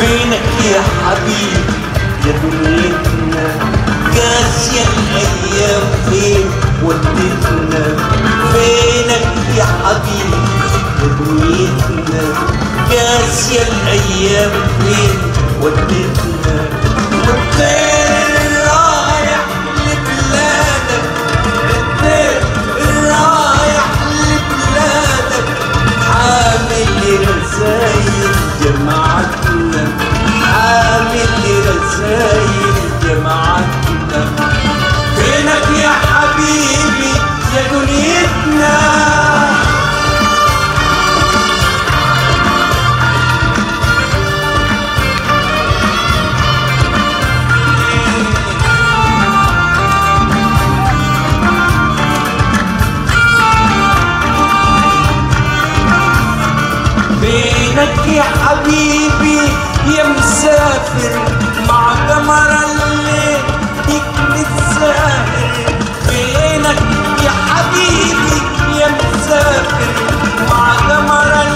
فينك يا حبيبي يا دنيتنا قاسية الأيام فين ودتنا فينك يا حبيبي يا دنيتنا قاسية الأيام فين ودتنا والطير رايح لبلادك الطير رايح لبلادك حامل رسايل جماعتنا حامل رسايل جماعتنا فينك يا حبيبي يا دنيتنا فينك يا حبيبي يا مسافر مع قمر الليل بيك متساهر فينك يا حبيبي يا مسافر مع قمر